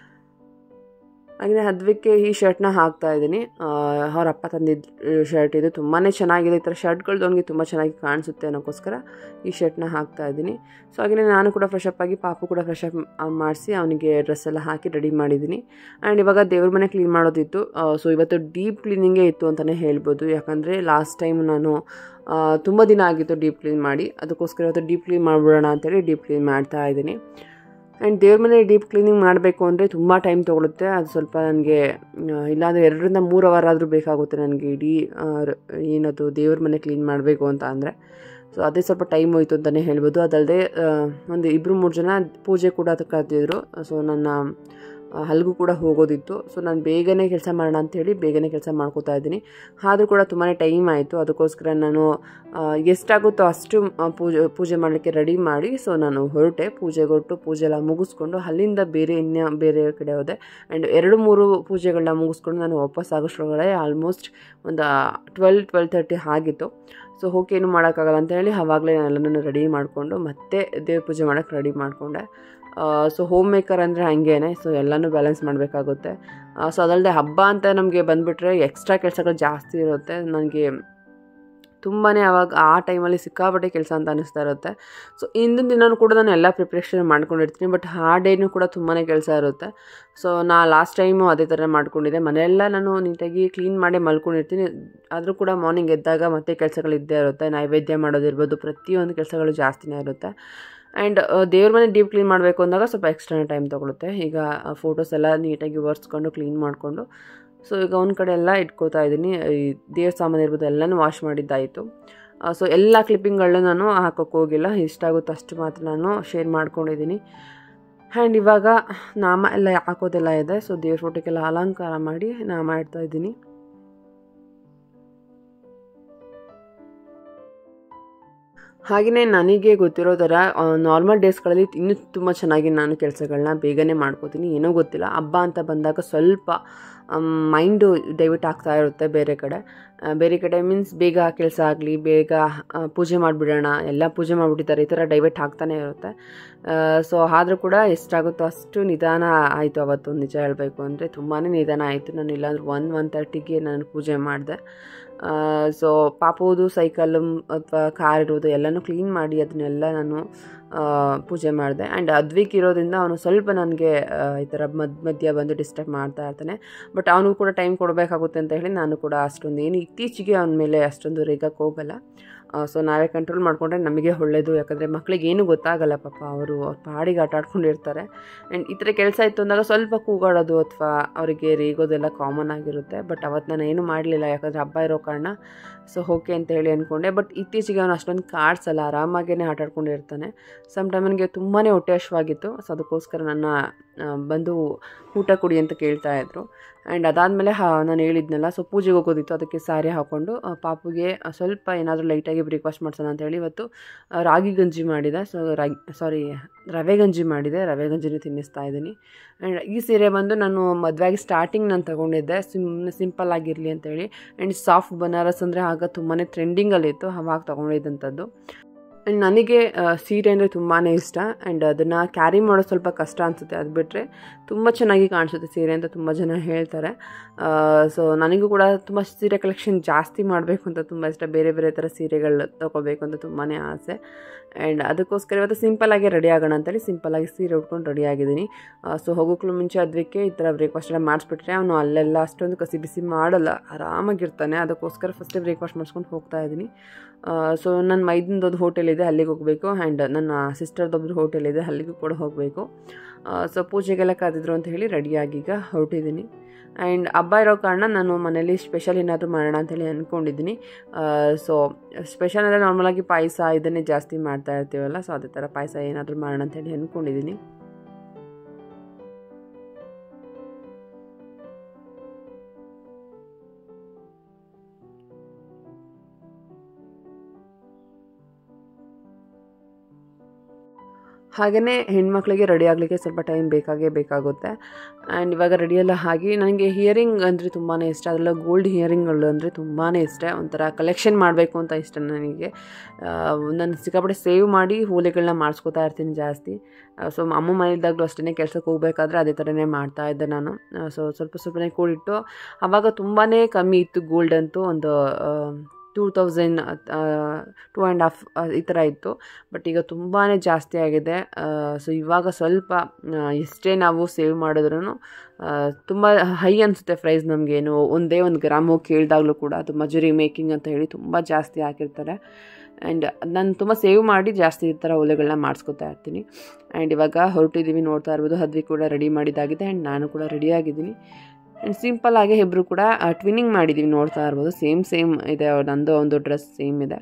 ಹಾಗೆ ಹದ್ವಿಕ್ಕೆ ಈ ಶರ್ಟ್ನ ಹಾಕ್ತಾ ಇದ್ದೀನಿ ಅವ್ರ ಅಪ್ಪ ತಂದಿದ್ದ ಶರ್ಟ್ ಇದು ತುಂಬಾ ಚೆನ್ನಾಗಿದೆ ಈ ಥರ ಶರ್ಟ್ಗಳು ಅವನಿಗೆ ತುಂಬ ಚೆನ್ನಾಗಿ ಕಾಣಿಸುತ್ತೆ ಅನ್ನೋಕ್ಕೋಸ್ಕರ ಈ ಶರ್ಟ್ನ ಹಾಕ್ತಾ ಇದ್ದೀನಿ ಸೊ ಹಾಗೆಯೇ ನಾನು ಕೂಡ ಫ್ರೆಶ್ ಅಪ್ ಆಗಿ ಪಾಪು ಕೂಡ ಫ್ರೆಶ್ ಅಪ್ ಮಾಡಿಸಿ ಅವನಿಗೆ ಡ್ರೆಸ್ ಎಲ್ಲ ಹಾಕಿ ರೆಡಿ ಮಾಡಿದ್ದೀನಿ ಆ್ಯಂಡ್ ಇವಾಗ ದೇವ್ರ ಮನೆ ಕ್ಲೀನ್ ಮಾಡೋದಿತ್ತು ಸೊ ಇವತ್ತು ಡೀಪ್ ಕ್ಲೀನಿಂಗೇ ಇತ್ತು ಅಂತಲೇ ಹೇಳ್ಬೋದು ಯಾಕಂದರೆ ಲಾಸ್ಟ್ ಟೈಮ್ ನಾನು ತುಂಬ ದಿನ ಆಗಿತ್ತು ಡೀಪ್ ಕ್ಲೀನ್ ಮಾಡಿ ಅದಕ್ಕೋಸ್ಕರ ಇವತ್ತು ಡೀಪ್ ಕ್ಲೀನ್ ಮಾಡಿಬಿಡೋಣ ಅಂತೇಳಿ ಡೀಪ್ ಕ್ಲೀನ್ ಮಾಡ್ತಾ ಇದ್ದೀನಿ ಆ್ಯಂಡ್ ದೇವ್ರ ಮನೆ ಡೀಪ್ ಕ್ಲೀನಿಂಗ್ ಮಾಡಬೇಕು ಅಂದರೆ ತುಂಬ ಟೈಮ್ ತೊಗೊಳುತ್ತೆ ಅದು ಸ್ವಲ್ಪ ನನಗೆ ಇಲ್ಲಾಂದರೆ ಎರಡರಿಂದ ಮೂರು ಅವರ್ ಆದರೂ ಬೇಕಾಗುತ್ತೆ ನನಗೆ ಇಡೀ ಆ, ರ- ಏನದು ದೇವ್ರ ಮನೆ ಕ್ಲೀನ್ ಮಾಡಬೇಕು ಅಂತ ಅಂದರೆ ಸೊ ಅದೇ ಸ್ವಲ್ಪ ಟೈಮ್ ಹೋಯ್ತು ಅಂತಲೇ ಹೇಳ್ಬೋದು ಅದಲ್ಲದೆ ಒಂದು ಇಬ್ಬರು ಮೂರು ಜನ ಪೂಜೆ ಕೂಡ ಅದಕ್ಕೆ ಕರೆದಿದ್ರು ಸೊ ನನ್ನ ಆ, ಅಲ್ಲಿಗೂ ಕೂಡ ಹೋಗೋದಿತ್ತು ಸೊ ನಾನು ಬೇಗನೆ ಕೆಲಸ ಮಾಡೋಣ ಅಂತೇಳಿ ಬೇಗನೆ ಕೆಲಸ ಮಾಡ್ಕೋತಾ ಇದ್ದೀನಿ ಆದರೂ ಕೂಡ ತುಂಬಾ ಟೈಮ್ ಆಯಿತು ಅದಕ್ಕೋಸ್ಕರ ನಾನು ಆ, ಎಷ್ಟಾಗುತ್ತೋ ಅಷ್ಟು ಆ, ಪೂಜೆ ಪೂಜೆ ಮಾಡಲಿಕ್ಕೆ ರೆಡಿ ಮಾಡಿ ಸೊ ನಾನು ಹೊರಟೆ ಪೂಜೆಗೆ ಹೊರಟು ಪೂಜೆ ಎಲ್ಲ ಮುಗಿಸ್ಕೊಂಡು ಅಲ್ಲಿಂದ ಬೇರೆ ಇನ್ಯ ಬೇರೆ ಕಡೆ ಹೋದೆ ಆ್ಯಂಡ್ ಎರಡು ಮೂರು ಪೂಜೆಗಳನ್ನ ಮುಗಿಸ್ಕೊಂಡು ನಾನು ವಾಪಸ್ ಆಗೋಷ್ಟ್ರೊಳಗಡೆ ಆಲ್ಮೋಸ್ಟ್ ಒಂದು ಟ್ವೆಲ್ ಟ್ವೆಲ್ ತರ್ಟಿ ಆಗಿತ್ತು ಸೊ ಹೋಗಿ ಏನು ಮಾಡೋಕ್ಕಾಗಲ್ಲ ಅಂತ ಹೇಳಿ ಆವಾಗಲೇ ನಾನು ಎಲ್ಲನೂ ರೆಡಿ ಮಾಡಿಕೊಂಡು ಮತ್ತೆ ದೇವ್ರ ಪೂಜೆ ಮಾಡೋಕ್ಕೆ ರೆಡಿ ಮಾಡಿಕೊಂಡೆ ಸೊ ಹೋಮ್ ಮೇಕರ್ ಅಂದರೆ ಹಾಗೇನೆ ಸೊ ಎಲ್ಲನೂ ಬ್ಯಾಲೆನ್ಸ್ ಮಾಡಬೇಕಾಗುತ್ತೆ ಸೊ ಅದಲ್ಲದೆ ಹಬ್ಬ ಅಂತ ನಮಗೆ ಬಂದುಬಿಟ್ರೆ ಎಕ್ಸ್ಟ್ರಾ ಕೆಲಸಗಳು ಜಾಸ್ತಿ ಇರುತ್ತೆ ನನಗೆ ತುಂಬಾ ಅವಾಗ ಆ ಟೈಮಲ್ಲಿ ಸಿಕ್ಕಾಪಟ್ಟೆ ಕೆಲಸ ಅಂತ ಅನ್ನಿಸ್ತಾ ಇರುತ್ತೆ ಸೊ ಹಿಂದಿನ ದಿನವೂ ಕೂಡ ನಾನು ಎಲ್ಲ ಪ್ರಿಪ್ರೇಷನ್ ಮಾಡ್ಕೊಂಡಿರ್ತೀನಿ ಬಟ್ ಆ ಡೇನೂ ಕೂಡ ತುಂಬಾ ಕೆಲಸ ಇರುತ್ತೆ ಸೊ ನಾ ಲಾಸ್ಟ್ ಟೈಮು ಅದೇ ಥರ ಮಾಡ್ಕೊಂಡಿದ್ದೆ ಮನೆಯೆಲ್ಲ ನಾನು ನೀಟಾಗಿ ಕ್ಲೀನ್ ಮಾಡಿ ಮಲ್ಕೊಂಡಿರ್ತೀನಿ ಆದರೂ ಕೂಡ ಮಾರ್ನಿಂಗ್ ಎದ್ದಾಗ ಮತ್ತೆ ಕೆಲಸಗಳು ಇದ್ದೇ ಇರುತ್ತೆ ನೈವೇದ್ಯ ಮಾಡೋದಿರ್ಬೋದು ಪ್ರತಿಯೊಂದು ಕೆಲಸಗಳು ಜಾಸ್ತಿನೇ ಇರುತ್ತೆ ಆ್ಯಂಡ್ ದೇವ್ರ ಮನೆ ಡೀಪ್ ಕ್ಲೀನ್ ಮಾಡಬೇಕು ಅಂದಾಗ ಸ್ವಲ್ಪ ಎಕ್ಸ್ಟ್ರಾ ಟೈಮ್ ತೊಗೊಳುತ್ತೆ ಈಗ ಫೋಟೋಸ್ ಎಲ್ಲ ನೀಟಾಗಿ ಒರೆಸ್ಕೊಂಡು ಕ್ಲೀನ್ ಮಾಡಿಕೊಂಡು ಸೊ ಈಗ ಒಂದು ಕಡೆ ಎಲ್ಲ ಇಟ್ಕೋತಾ ಇದ್ದೀನಿ ಈ ದೇವ್ರ ಸಾಮಾನು ಇರ್ಬೋದು ಎಲ್ಲನೂ ವಾಶ್ ಮಾಡಿದ್ದಾಯಿತು ಸೊ ಎಲ್ಲ ಕ್ಲಿಪ್ಪಿಂಗ್ಗಳನ್ನೂ ನಾನು ಹಾಕೋಕ್ಕೆ ಹೋಗಿಲ್ಲ ಎಷ್ಟಾಗುತ್ತೋ ಅಷ್ಟು ಮಾತ್ರ ನಾನು ಶೇರ್ ಮಾಡ್ಕೊಂಡಿದ್ದೀನಿ ಆ್ಯಂಡ್ ಇವಾಗ ನಾಮ ಎಲ್ಲ ಹಾಕೋದೆಲ್ಲ ಇದೆ ಸೊ ದೇವ್ರ ಫೋಟೋಕ್ಕೆಲ್ಲ ಅಲಂಕಾರ ಮಾಡಿ ನಾಮ ಇಡ್ತಾ ಇದ್ದೀನಿ ಹಾಗೆಯೇ ನನಗೆ ಗೊತ್ತಿರೋ ಥರ ನಾರ್ಮಲ್ ಡೇಸ್ಗಳಲ್ಲಿ ಇನ್ನೂ ತುಂಬ ಚೆನ್ನಾಗಿ ನಾನು ಕೆಲಸಗಳನ್ನ ಬೇಗನೆ ಮಾಡ್ಕೋತೀನಿ ಏನೋ ಗೊತ್ತಿಲ್ಲ ಹಬ್ಬ ಅಂತ ಬಂದಾಗ ಸ್ವಲ್ಪ ಮೈಂಡು ಡೈವರ್ಟ್ ಆಗ್ತಾ ಇರುತ್ತೆ ಬೇರೆ ಕಡೆ ಆ, ಬೇರೆ ಕಡೆ ಮೀನ್ಸ್ ಬೇಗ ಕೆಲಸ ಆಗಲಿ ಬೇಗ ಆ, ಪೂಜೆ ಮಾಡಿಬಿಡೋಣ ಎಲ್ಲ ಪೂಜೆ ಮಾಡಿಬಿಟ್ಟಿದ್ದಾರೆ ಈ ಥರ ಡೈವರ್ಟ್ ಆಗ್ತಾನೆ ಇರುತ್ತೆ ಸೊ ಆದರೂ ಕೂಡ ಎಷ್ಟಾಗುತ್ತೋ ಅಷ್ಟು ನಿಧಾನ ಆಯಿತು ಅವತ್ತು ನಿಜ ಹೇಳಬೇಕು ಅಂದರೆ ತುಂಬಾ ನಿಧಾನ ಆಯಿತು ನಾನು ಇಲ್ಲಾಂದ್ರೆ ಒನ್ ಒನ್ ತರ್ಟಿಗೆ ನಾನು ಪೂಜೆ ಮಾಡಿದೆ ಸೊ ಪಾಪುವುದು ಸೈಕಲ್ ಅಥವಾ ಕಾರ್ ಇರೋದು ಎಲ್ಲನೂ ಕ್ಲೀನ್ ಮಾಡಿ ಅದನ್ನೆಲ್ಲ ನಾನು ಆ, ಪೂಜೆ ಮಾಡಿದೆ ಆ್ಯಂಡ್ ಅದ್ವಿಕ್ ಇರೋದ್ರಿಂದ ಅವನು ಸ್ವಲ್ಪ ನನಗೆ ಈ ಥರ ಮಧ್ಯ ಮಧ್ಯ ಬಂದು ಡಿಸ್ಟರ್ಬ್ ಮಾಡ್ತಾ ಇರ್ತಾನೆ ಬಟ್ ಅವನಿಗೂ ಕೂಡ ಟೈಮ್ ಕೊಡಬೇಕಾಗುತ್ತೆ ಅಂತ ಹೇಳಿ ನಾನು ಕೂಡ ಅಷ್ಟೊಂದು ಏನು ಇತ್ತೀಚೆಗೆ ಅವನ ಮೇಲೆ ಅಷ್ಟೊಂದು ರೇಗಕ್ಕೆ ಹೋಗಲ್ಲ ಸೊ ನಾವೇ ಕಂಟ್ರೋಲ್ ಮಾಡಿಕೊಂಡ್ರೆ ನಮಗೆ ಒಳ್ಳೆಯದು ಯಾಕಂದರೆ ಮಕ್ಳಿಗೆ ಏನೂ ಗೊತ್ತಾಗಲ್ಲ ಪಾಪ ಅವರು ಅವ್ರ ಪಾಡಿಗೆ ಆಟ ಆಡ್ಕೊಂಡಿರ್ತಾರೆ ಆ್ಯಂಡ್ ಈ ಥರ ಕೆಲಸ ಇತ್ತು ಅಂದಾಗ ಸ್ವಲ್ಪ ಕೂಗಾಡೋದು ಅಥವಾ ಅವರಿಗೆ ರೇಗೋದೆಲ್ಲ ಕಾಮನ್ ಆಗಿರುತ್ತೆ ಬಟ್ ಅವತ್ತು ನಾನು ಏನೂ ಮಾಡಲಿಲ್ಲ ಯಾಕಂದರೆ ಹಬ್ಬ ಇರೋ ಕಾರಣ ಸೊ ಓಕೆ ಅಂತ ಹೇಳಿ ಅಂದ್ಕೊಂಡೆ ಬಟ್ ಇತ್ತೀಚೆಗೆ ಅವನು ಅಷ್ಟೊಂದು ಕಾಡ್ಸಲ್ಲ ಆರಾಮಾಗೇ ಆಟ ಆಡ್ಕೊಂಡಿರ್ತಾನೆ ಸಮ್ ಟೈಮ್ ನನಗೆ ತುಂಬಾ ಹೊಟ್ಟೆ ಹಶ್ವಾಗಿತ್ತು ಸೊ ಅದಕ್ಕೋಸ್ಕರ ನನ್ನ ಆ, ಬಂದು ಊಟ ಕೊಡಿ ಅಂತ ಕೇಳ್ತಾ ಇದ್ರು ಆ್ಯಂಡ್ ಅದಾದಮೇಲೆ ಹಾ ನಾನು ಹೇಳಿದ್ನಲ್ಲ ಸೊ ಪೂಜೆಗೆ ಹೋಗೋದಿತ್ತು ಅದಕ್ಕೆ ಸ್ಯಾರಿ ಹಾಕ್ಕೊಂಡು ಆ, ಪಾಪುಗೆ ಸ್ವಲ್ಪ ಏನಾದರೂ ಲೈಟಾಗಿ ಬ್ರೇಕ್ಫಾಸ್ಟ್ ಮಾಡ್ಸೋಣ ಅಂತೇಳಿ ಇವತ್ತು ಆ, ರಾಗಿ ಗಂಜಿ ಮಾಡಿದೆ ಸೊ ರಾಗಿ ಸಾರಿ ರವೆ ಗಂಜಿ ಮಾಡಿದೆ ರವೆ ಗಂಜಿನ ತಿನ್ನಿಸ್ತಾ ಇದ್ದೀನಿ ಆ್ಯಂಡ್ ಈ ಸೀರೆ ಬಂದು ನಾನು ಮದುವೆಗೆ ಸ್ಟಾರ್ಟಿಂಗ್ ನಾನು ತೊಗೊಂಡಿದ್ದೆ ಸುಮ್ಮನೆ ಸಿಂಪಲ್ ಆಗಿರಲಿ ಅಂತೇಳಿ ಆ್ಯಂಡ್ ಸಾಫ್ಟ್ ಬನಾರಸ್ ಅಂದರೆ ಆಗ ತುಂಬಾ ಟ್ರೆಂಡಿಂಗಲ್ಲಿತ್ತು ಅವಾಗ ತೊಗೊಂಡಿದ್ದಂಥದ್ದು ಆ್ಯಂಡ್ ನನಗೆ ಆ, ಸೀರೆ ಅಂದರೆ ತುಂಬಾ ಇಷ್ಟ ಆ್ಯಂಡ್ ಅದನ್ನು ಕ್ಯಾರಿ ಮಾಡೋದು ಸ್ವಲ್ಪ ಕಷ್ಟ ಅನಿಸುತ್ತೆ ಅದು ಬಿಟ್ಟರೆ ತುಂಬ ಚೆನ್ನಾಗಿ ಕಾಣಿಸುತ್ತೆ ಸೀರೆ ಅಂತ ತುಂಬ ಜನ ಹೇಳ್ತಾರೆ ಸೊ ನನಗೂ ಕೂಡ ತುಂಬ ಸೀರೆ ಕಲೆಕ್ಷನ್ ಜಾಸ್ತಿ ಮಾಡಬೇಕು ಅಂತ ತುಂಬ ಇಷ್ಟ ಬೇರೆ ಬೇರೆ ಥರ ಸೀರೆಗಳು ತೊಗೋಬೇಕು ಅಂತ ತುಂಬಾ ಆಸೆ ಆ್ಯಂಡ್ ಅದಕ್ಕೋಸ್ಕರ ಇವತ್ತು ಸಿಂಪಲ್ಲಾಗಿ ರೆಡಿ ಆಗೋಣ ಅಂತೇಳಿ ಸಿಂಪಲ್ಲಾಗಿ ಸೀರೆ ಉಟ್ಕೊಂಡು ರೆಡಿ ಆಗಿದ್ದೀನಿ ಸೊ ಹೋಗೋಕ್ಲು ಮುಂಚೆ ಅದಕ್ಕೆ ಈ ಥರ ಬ್ರೇಕ್ಫಾಸ್ಟ್ ಎಲ್ಲ ಮಾಡಿಸ್ಬಿಟ್ರೆ ಅವನು ಅಲ್ಲೆಲ್ಲ ಅಷ್ಟೊಂದು ಕಸಿ ಬಿಸಿ ಮಾಡಲ್ಲ ಆರಾಮಾಗಿರ್ತಾನೆ ಅದಕ್ಕೋಸ್ಕರ ಫಸ್ಟೇ ಬ್ರೇಕ್ಫಾಸ್ಟ್ ಮಾಡಿಸ್ಕೊಂಡು ಹೋಗ್ತಾ ಇದ್ದೀನಿ ಸೊ ನನ್ನ ಮೈದಿಂದೊಂದು ಹೋಟೆಲ್ ಇದೆ ಅಲ್ಲಿಗೆ ಹೋಗಬೇಕು ಆ್ಯಂಡ್ ನನ್ನ ಸಿಸ್ಟರ್ದೊಬ್ರು ಹೋಟೆಲ್ ಇದೆ ಅಲ್ಲಿಗೂ ಕೂಡ ಹೋಗಬೇಕು ಸೊ ಪೂಜೆಗೆಲ್ಲ ಕರೆದಿದ್ರು ಅಂತ ಹೇಳಿ ರೆಡಿಯಾಗಿ ಈಗ ಹೊರಟಿದ್ದೀನಿ ಆ್ಯಂಡ್ ಹಬ್ಬ ಇರೋ ಕಾರಣ ನಾನು ಮನೇಲಿ ಸ್ಪೆಷಲ್ ಏನಾದರೂ ಮಾಡೋಣ ಅಂತೇಳಿ ಅಂದ್ಕೊಂಡಿದ್ದೀನಿ ಸೊ ಸ್ಪೆಷಲ್ ಅಂದರೆ ನಾರ್ಮಲಾಗಿ ಪಾಯಸ ಇದನ್ನೇ ಜಾಸ್ತಿ ಮಾಡ್ತಾ ಇರ್ತೀವಲ್ಲ ಸೊ ಅದೇ ಥರ ಪಾಯಸ ಏನಾದರೂ ಮಾಡೋಣ ಅಂತೇಳಿ ಅಂದ್ಕೊಂಡಿದ್ದೀನಿ ಹಾಗೆಯೇ ಹೆಣ್ಮಕ್ಳಿಗೆ ರೆಡಿ ಆಗಲಿಕ್ಕೆ ಸ್ವಲ್ಪ ಟೈಮ್ ಬೇಕಾಗೇ ಬೇಕಾಗುತ್ತೆ ಆ್ಯಂಡ್ ಇವಾಗ ರೆಡಿಯೆಲ್ಲ ಆಗಿ ನನಗೆ ಹಿಯರಿಂಗ್ ಅಂದರೆ ತುಂಬಾ ಇಷ್ಟ ಅದೆಲ್ಲ ಗೋಲ್ಡ್ ಹಿಯರಿಂಗ್ಗಳು ಅಂದರೆ ತುಂಬಾ ಇಷ್ಟ ಒಂಥರ ಕಲೆಕ್ಷನ್ ಮಾಡಬೇಕು ಅಂತ ಇಷ್ಟ ನನಗೆ ನಾನು ಸಿಕ್ಕಾಪಟ್ಟೆ ಸೇವ್ ಮಾಡಿ ಹೂಲೆಗಳನ್ನ ಮಾಡಿಸ್ಕೋತಾ ಇರ್ತೀನಿ ಜಾಸ್ತಿ ಸೊ ಅಮ್ಮ ಮನೆಯಿದ್ದಾಗಲೂ ಅಷ್ಟೇ ಕೆಲಸಕ್ಕೆ ಹೋಗಬೇಕಾದ್ರೆ ಅದೇ ಥರನೇ ಮಾಡ್ತಾ ಇದ್ದೆ ನಾನು ಸೊ ಸ್ವಲ್ಪ ಸ್ವಲ್ಪನೇ ಕೂಡಿಟ್ಟು ಆವಾಗ ತುಂಬಾ ಕಮ್ಮಿ ಇತ್ತು ಗೋಲ್ಡ್ ಅಂತೂ ಒಂದು two thousand two and half ಈ ಥರ ಇತ್ತು ಬಟ್ ಈಗ ತುಂಬಾ ಜಾಸ್ತಿ ಆಗಿದೆ ಸೊ ಇವಾಗ ಸ್ವಲ್ಪ ಎಷ್ಟೇ ನಾವು ಸೇವ್ ಮಾಡಿದ್ರೂ ತುಂಬ ಹೈ ಅನಿಸುತ್ತೆ ಪ್ರೈಸ್ ನಮಗೇನು ಒಂದೇ ಒಂದು ಗ್ರಾಮು ಕೇಳಿದಾಗಲೂ ಕೂಡ ಅದು ಮಜೂರಿ ಮೇಕಿಂಗ್ ಅಂತ ಹೇಳಿ ತುಂಬ ಜಾಸ್ತಿ ಹಾಕಿರ್ತಾರೆ ಆ್ಯಂಡ್ ನಾನು ತುಂಬ ಸೇವ್ ಮಾಡಿ ಜಾಸ್ತಿ ಈ ಥರ ಒಲೆಗಳನ್ನ ಮಾಡಿಸ್ಕೊತಾ ಇರ್ತೀನಿ ಆ್ಯಂಡ್ ಇವಾಗ ಹೊರಟಿದ್ದೀವಿ ನೋಡ್ತಾ ಇರ್ಬೋದು ಹದ್ವಿ ಕೂಡ ರೆಡಿ ಮಾಡಿದ್ದಾಗಿದೆ ಆ್ಯಂಡ್ ನಾನು ಕೂಡ ರೆಡಿಯಾಗಿದ್ದೀನಿ ಆ್ಯಂಡ್ ಸಿಂಪಲ್ ಆಗಿ ಇಬ್ಬರು ಕೂಡ ಟ್ವಿನ್ನಿಂಗ್ ಮಾಡಿದ್ದೀವಿ ನೋಡ್ತಾ ಇರ್ಬೋದು ಸೇಮ್ ಸೇಮ್ ಇದೆ ನಂದು ಒಂದು ಡ್ರೆಸ್ ಸೇಮ್ ಇದೆ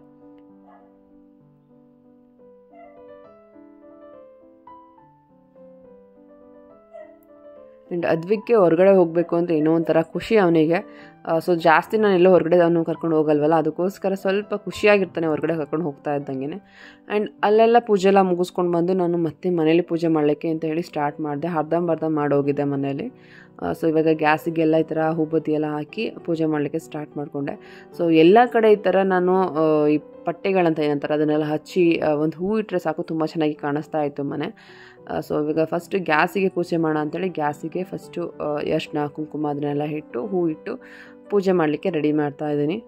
ಆ್ಯಂಡ್ ಅದ್ವಿಕ್ಕೆ ಹೊರಗಡೆ ಹೋಗಬೇಕು ಅಂದರೆ ಏನೋ ಒಂಥರ ಖುಷಿ ಅವನಿಗೆ ಸೊ ಜಾಸ್ತಿ ನಾನು ಎಲ್ಲೋ ಹೊರಗಡೆ ಅವನು ಕರ್ಕೊಂಡು ಹೋಗಲ್ವಲ್ಲ ಅದಕ್ಕೋಸ್ಕರ ಸ್ವಲ್ಪ ಖುಷಿಯಾಗಿರ್ತಾನೆ ಹೊರಗಡೆ ಕರ್ಕೊಂಡು ಹೋಗ್ತಾ ಇದ್ದಂಗೆ ಆ್ಯಂಡ್ ಅಲ್ಲೆಲ್ಲ ಪೂಜೆ ಎಲ್ಲ ಮುಗಿಸ್ಕೊಂಡು ಬಂದು ನಾನು ಮತ್ತೆ ಮನೇಲಿ ಪೂಜೆ ಮಾಡಲಿಕ್ಕೆ ಅಂತ ಹೇಳಿ ಸ್ಟಾರ್ಟ್ ಮಾಡಿದೆ ಅರ್ಧಂಬರ್ಧ ಮಾಡೋಗಿದೆ ಮನೇಲಿ ಸೊ ಇವಾಗ ಗ್ಯಾಸಿಗೆಲ್ಲ ಈ ಥರ ಹೂಬತ್ತಿ ಎಲ್ಲ ಹಾಕಿ ಪೂಜೆ ಮಾಡಲಿಕ್ಕೆ ಸ್ಟಾರ್ಟ್ ಮಾಡಿಕೊಂಡೆ ಸೊ ಎಲ್ಲ ಕಡೆ ಈ ಥರ ನಾನು ಈ ಪಟ್ಟೆಗಳಂತ ಏನಂತಾರೆ ಅದನ್ನೆಲ್ಲ ಹಚ್ಚಿ ಒಂದು ಹೂ ಇಟ್ಟರೆ ಸಾಕು ತುಂಬ ಚೆನ್ನಾಗಿ ಕಾಣಿಸ್ತಾ ಇತ್ತು ಮನೆ ಸೊ ಇವಾಗ ಫಸ್ಟು ಗ್ಯಾಸಿಗೆ ಪೂಜೆ ಮಾಡೋಣ ಅಂತೇಳಿ ಗ್ಯಾಸಿಗೆ ಫಸ್ಟು ಅರ್ಶಿನ ಕುಂಕುಮ ಅದನ್ನೆಲ್ಲ ಇಟ್ಟು ಹೂ ಇಟ್ಟು ಪೂಜೆ ಮಾಡಲಿಕ್ಕೆ ರೆಡಿ ಮಾಡ್ತಾ ಇದ್ದೀನಿ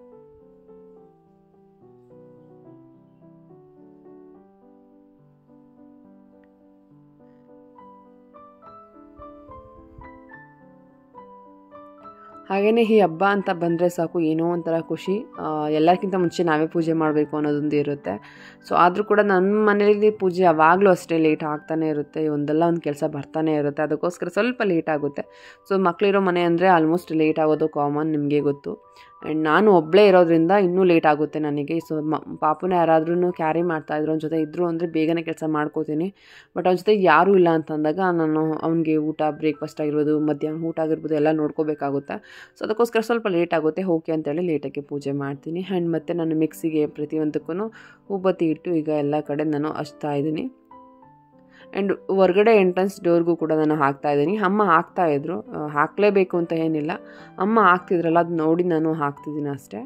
ಹಾಗೆಯೇ ಈ ಹಬ್ಬ ಅಂತ ಬಂದರೆ ಸಾಕು ಏನೋ ಒಂಥರ ಖುಷಿ ಎಲ್ಲಕ್ಕಿಂತ ಮುಂಚೆ ನಾವೇ ಪೂಜೆ ಮಾಡಬೇಕು ಅನ್ನೋದೊಂದು ಇರುತ್ತೆ ಸೊ ಆದರೂ ಕೂಡ ನನ್ನ ಮನೇಲಿ ಪೂಜೆ ಯಾವಾಗಲೂ ಅಷ್ಟೇ ಲೇಟ್ ಆಗ್ತಾನೆ ಇರುತ್ತೆ ಒಂದಲ್ಲ ಒಂದು ಕೆಲಸ ಬರ್ತಾನೆ ಇರುತ್ತೆ ಅದಕ್ಕೋಸ್ಕರ ಸ್ವಲ್ಪ ಲೇಟ್ ಆಗುತ್ತೆ ಸೊ ಮಕ್ಕಳಿರೋ ಮನೆ ಅಂದರೆ ಆಲ್ಮೋಸ್ಟ್ ಲೇಟ್ ಆಗೋದು ಕಾಮನ್ ನಿಮಗೆ ಗೊತ್ತು ಆ್ಯಂಡ್ ನಾನು ಒಬ್ಬಳೇ ಇರೋದ್ರಿಂದ ಇನ್ನೂ ಲೇಟ್ ಆಗುತ್ತೆ ನನಗೆ ಸೊ ಮ ಪಾಪುನ ಯಾರಾದ್ರೂ ಕ್ಯಾರಿ ಮಾಡ್ತಾಯಿದ್ರು ಅವ್ನ ಜೊತೆ ಇದ್ದರು ಅಂದರೆ ಬೇಗನೆ ಕೆಲಸ ಮಾಡ್ಕೋತೀನಿ ಬಟ್ ಅವ್ನ ಜೊತೆ ಯಾರೂ ಇಲ್ಲ ಅಂತಂದಾಗ ನಾನು ಅವನಿಗೆ ಊಟ ಬ್ರೇಕ್ಫಾಸ್ಟ್ ಆಗಿರ್ಬೋದು ಮಧ್ಯಾಹ್ನ ಊಟ ಆಗಿರ್ಬೋದು ಎಲ್ಲ ನೋಡ್ಕೋಬೇಕಾಗುತ್ತೆ ಸೊ ಅದಕ್ಕೋಸ್ಕರ ಸ್ವಲ್ಪ ಲೇಟ್ ಆಗುತ್ತೆ ಓಕೆ ಅಂತೇಳಿ ಲೇಟಾಗಿ ಪೂಜೆ ಮಾಡ್ತೀನಿ ಆ್ಯಂಡ್ ಮತ್ತು ನಾನು ಮಿಕ್ಸಿಗೆ ಪ್ರತಿಯೊಂದಕ್ಕೂ ಉಬ್ಬತ್ತಿ ಇಟ್ಟು ಈಗ ಎಲ್ಲ ಕಡೆ ನಾನು ಹಚ್ತಾ ಇದ್ದೀನಿ ಆ್ಯಂಡ್ ಹೊರಗಡೆ ಎಂಟ್ರೆನ್ಸ್ ಡೋರ್ಗೂ ಕೂಡ ನಾನು ಹಾಕ್ತಾ ಇದ್ದೀನಿ ಅಮ್ಮ ಹಾಕ್ತಾಯಿದ್ರು ಹಾಕಲೇಬೇಕು ಅಂತ ಏನಿಲ್ಲ ಅಮ್ಮ ಹಾಕ್ತಿದ್ರಲ್ಲ ಅದು ನೋಡಿ ನಾನು ಹಾಕ್ತಿದ್ದೀನಿ ಅಷ್ಟೇ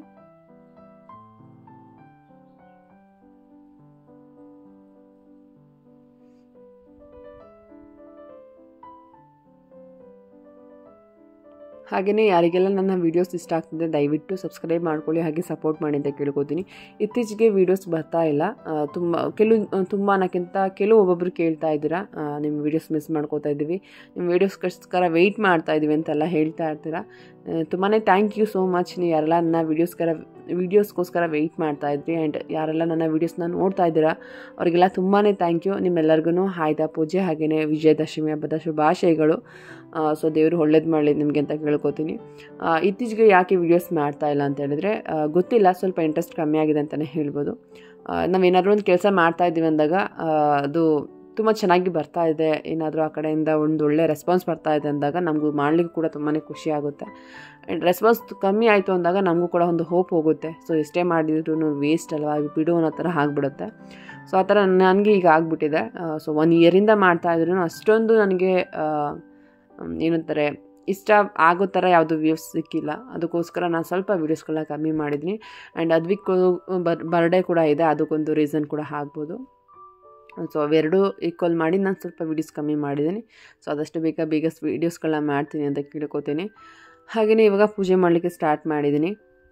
ಹಾಗೆಯೇ ಯಾರಿಗೆಲ್ಲ ನನ್ನ ವೀಡಿಯೋಸ್ ಇಷ್ಟ ಆಗ್ತಿದೆ ದಯವಿಟ್ಟು ಸಬ್ಸ್ಕ್ರೈಬ್ ಮಾಡ್ಕೊಳ್ಳಿ ಹಾಗೆ ಸಪೋರ್ಟ್ ಮಾಡಿ ಅಂತ ಕೇಳ್ಕೊತೀನಿ ಇತ್ತೀಚೆಗೆ ವೀಡಿಯೋಸ್ ಬರ್ತಾ ಇಲ್ಲ ತುಂಬ ಕೆಲವು ತುಂಬ ಅನ್ನೋಕ್ಕಿಂತ ಕೆಲವು ಒಬ್ಬೊಬ್ಬರು ಕೇಳ್ತಾ ಇದ್ದೀರಾ ನಿಮ್ಮ ವೀಡಿಯೋಸ್ ಮಿಸ್ ಮಾಡ್ಕೋತಾ ಇದ್ದೀವಿ ನಿಮ್ಮ ವೀಡಿಯೋಸ್ಗೋಸ್ಕರ ವೆಯ್ಟ್ ಮಾಡ್ತಾ ಇದ್ದೀವಿ ಅಂತೆಲ್ಲ ಹೇಳ್ತಾ ಇರ್ತೀರಾ ತುಂಬಾ ಥ್ಯಾಂಕ್ ಯು ಸೋ ಮಚ್ ನೀವು ಯಾರೆಲ್ಲ ನನ್ನ ವೀಡಿಯೋಸ್ಕರ ವೀಡಿಯೋಸ್ಗೋಸ್ಕರ ವೆಯ್ಟ್ ಮಾಡ್ತಾ ಇದ್ರಿ ಆ್ಯಂಡ್ ಯಾರೆಲ್ಲ ನನ್ನ ವೀಡಿಯೋಸ್ನ ನೋಡ್ತಾ ಇದ್ದೀರಾ ಅವರಿಗೆಲ್ಲ ತುಂಬಾ ಥ್ಯಾಂಕ್ ಯು ನಿಮ್ಮೆಲ್ಲರಿಗೂ ಆಯ್ದ ಪೂಜೆ ಹಾಗೆಯೇ ವಿಜಯದಶಮಿ ಹಬ್ಬದ ಶುಭಾಶಯಗಳು ಸೊ ದೇವರು ಒಳ್ಳೇದು ಮಾಡಲಿ ನಿಮಗೆ ಅಂತ ಕೇಳ್ಕೊತೀನಿ ಇತ್ತೀಚೆಗೆ ಯಾಕೆ ವೀಡಿಯೋಸ್ ಮಾಡ್ತಾ ಇಲ್ಲ ಅಂತ ಹೇಳಿದ್ರೆ ಗೊತ್ತಿಲ್ಲ ಸ್ವಲ್ಪ ಇಂಟ್ರೆಸ್ಟ್ ಕಮ್ಮಿ ಆಗಿದೆ ಅಂತಲೇ ಹೇಳ್ಬೋದು ನಾವೇನಾದರೂ ಒಂದು ಕೆಲಸ ಮಾಡ್ತಾ ಇದ್ದೀವಿ ಅಂದಾಗ ಅದು ತುಂಬ ಚೆನ್ನಾಗಿ ಬರ್ತಾ ಇದೆ ಏನಾದರೂ ಆ ಕಡೆಯಿಂದ ಒಂದು ಒಳ್ಳೆ ರೆಸ್ಪಾನ್ಸ್ ಬರ್ತಾ ಇದೆ ಅಂದಾಗ ನಮಗೂ ಮಾಡಲಿಕ್ಕೂ ಕೂಡ ತುಂಬಾ ಖುಷಿ ಆಗುತ್ತೆ ಆ್ಯಂಡ್ ರೆಸ್ಪಾನ್ಸ್ ಕಮ್ಮಿ ಆಯಿತು ಅಂದಾಗ ನಮಗೂ ಕೂಡ ಒಂದು ಹೋಪ್ ಹೋಗುತ್ತೆ ಸೊ ಎಷ್ಟೇ ಮಾಡಿದ್ರು ವೇಸ್ಟ್ ಅಲ್ವಾ ಬಿಡು ಅನ್ನೋ ಥರ ಆಗಿಬಿಡುತ್ತೆ ಸೊ ಆ ಥರ ನನಗೆ ಈಗ ಆಗಿಬಿಟ್ಟಿದೆ ಸೊ ಒನ್ ಇಯರಿಂದ ಮಾಡ್ತಾಯಿದ್ರು ಅಷ್ಟೊಂದು ನನಗೆ ಏನಂತಾರೆ ಇಷ್ಟ ಆಗೋ ಥರ ಯಾವುದು ವ್ಯೂಸ್ ಸಿಕ್ಕಿಲ್ಲ ಅದಕ್ಕೋಸ್ಕರ ನಾನು ಸ್ವಲ್ಪ ವೀಡಿಯೋಸ್ಗಳನ್ನ ಕಮ್ಮಿ ಮಾಡಿದ್ದೀನಿ ಆ್ಯಂಡ್ ಅದ್ವಿಕ್ ಬರ್ ಬರ್ಡೇ ಕೂಡ ಇದೆ ಅದಕ್ಕೊಂದು ರೀಸನ್ ಕೂಡ ಆಗ್ಬೋದು ಸೊ ಅವೆರಡು ಈಕ್ವಲ್ ಮಾಡಿ ನಾನು ಸ್ವಲ್ಪ ವೀಡಿಯೋಸ್ ಕಮ್ಮಿ ಮಾಡಿದ್ದೀನಿ ಸೊ ಆದಷ್ಟು ಬೇಗ ಬೇಗ ವೀಡಿಯೋಸ್ಗಳನ್ನ ಮಾಡ್ತೀನಿ ಅಂತ ಕೇಳ್ಕೊತೀನಿ ಹಾಗೆಯೇ ಇವಾಗ ಪೂಜೆ ಮಾಡಲಿಕ್ಕೆ ಸ್ಟಾರ್ಟ್ ಮಾಡಿದ್ದೀನಿ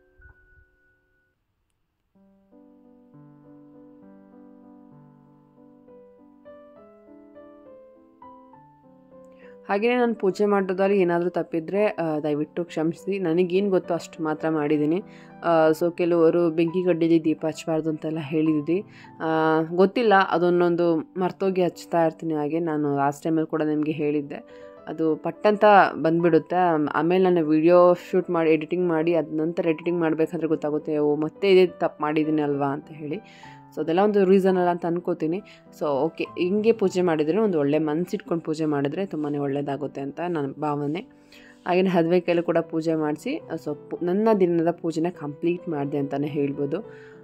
ಹಾಗೆಯೇ ನಾನು ಪೂಜೆ ಮಾಡೋದ್ರಲ್ಲಿ ಏನಾದರೂ ತಪ್ಪಿದರೆ ದಯವಿಟ್ಟು ಕ್ಷಮಿಸಿ ನನಗೇನು ಗೊತ್ತೋ ಅಷ್ಟು ಮಾತ್ರ ಮಾಡಿದ್ದೀನಿ ಸೊ ಕೆಲವರು ಬೆಂಕಿ ಗಡ್ಡೆಲಿ ದೀಪ ಹಚ್ಚಬಾರ್ದು ಅಂತೆಲ್ಲ ಹೇಳಿದ್ವಿ ಗೊತ್ತಿಲ್ಲ ಅದನ್ನೊಂದು ಮರ್ತೋಗಿ ಹಚ್ತಾ ಇರ್ತೀನಿ ಹಾಗೆ ನಾನು ಲಾಸ್ಟ್ ಟೈಮಲ್ಲಿ ಕೂಡ ನಿಮಗೆ ಹೇಳಿದ್ದೆ ಅದು ಪಟ್ಟಂತ ಬಂದುಬಿಡುತ್ತೆ ಆಮೇಲೆ ನಾನು ವಿಡಿಯೋ ಶೂಟ್ ಮಾಡಿ ಎಡಿಟಿಂಗ್ ಮಾಡಿ ಅದ ನಂತರ ಎಡಿಟಿಂಗ್ ಮಾಡಬೇಕಾದ್ರೆ ಗೊತ್ತಾಗುತ್ತೆ ಓ ಮತ್ತೆ ಇದೇ ತಪ್ಪು ಮಾಡಿದ್ದೀನಿ ಅಲ್ವಾ ಅಂತ ಹೇಳಿ ಸೊ ಅದೆಲ್ಲ ಒಂದು ರೀಸನ್ ಅಲ್ಲ ಅಂತ ಅನ್ಕೋತೀನಿ ಸೊ ಓಕೆ ಹಿಂಗೆ ಪೂಜೆ ಮಾಡಿದರೆ ಒಂದು ಒಳ್ಳೆ ಮನಸ್ಸಿಟ್ಕೊಂಡು ಪೂಜೆ ಮಾಡಿದ್ರೆ ತುಂಬಾ ಒಳ್ಳೆಯದಾಗುತ್ತೆ ಅಂತ ನನ್ನ ಭಾವನೆ ಹಾಗೆಯೇ ಹದವೆ ಕೈಲೂ ಕೂಡ ಪೂಜೆ ಮಾಡಿಸಿ ಸೊ ನನ್ನ ದಿನದ ಪೂಜೆನ ಕಂಪ್ಲೀಟ್ ಮಾಡಿದೆ ಅಂತಲೇ ಹೇಳ್ಬೋದು